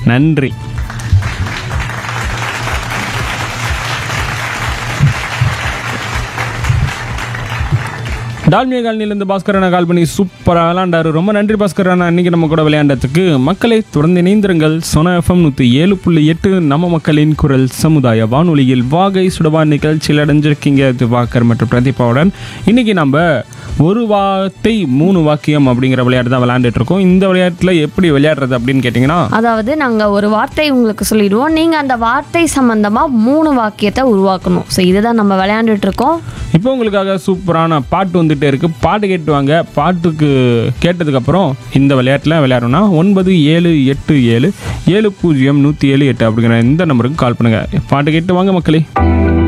நன்றி டால்மியா காலனிலேருந்து பாஸ்கரனை கால் பண்ணி சூப்பராக விளையாண்டாரு ரொம்ப நன்றி பாஸ்கரண்ணா இன்னைக்கு நம்ம கூட விளையாண்டதுக்கு மக்களை தொடர்ந்து இணைந்திருங்கள் சொன எஃப்எம் நூற்றி ஏழு புள்ளி எட்டு நம்ம மக்களின் குரல் சமுதாய வானொலியில் வாகை சுடவா நிகழ்ச்சியில் அடைஞ்சிருக்கீங்க திவாகர் மற்றும் பிரதீபாவுடன் இன்னைக்கு நம்ம ஒரு வார்த்தை மூணு வாக்கியம் அப்படிங்கிற விளையாட்டு தான் விளையாண்டுட்டு இருக்கோம் இந்த விளையாட்டில் எப்படி விளையாடுறது அப்படின்னு கேட்டிங்கன்னா அதாவது நாங்கள் ஒரு வார்த்தை உங்களுக்கு சொல்லிடுவோம் நீங்கள் அந்த வார்த்தை சம்மந்தமாக மூணு வாக்கியத்தை உருவாக்கணும் ஸோ இதுதான் நம்ம விளையாண்டுட்டு இருக்கோம் இப்போ உங்களுக்காக சூப்பரான பாட்டு வந்துட்டே இருக்கு பாட்டு கேட்டு வாங்க பாட்டுக்கு கேட்டதுக்கப்புறம் இந்த விளையாட்டில் விளையாடணும்னா ஒன்பது ஏழு எட்டு ஏழு ஏழு பூஜ்ஜியம் நூற்றி ஏழு எட்டு அப்படிங்கிற இந்த நம்பருக்கு கால் பண்ணுங்க பாட்டு கேட்டு வாங்க மக்களே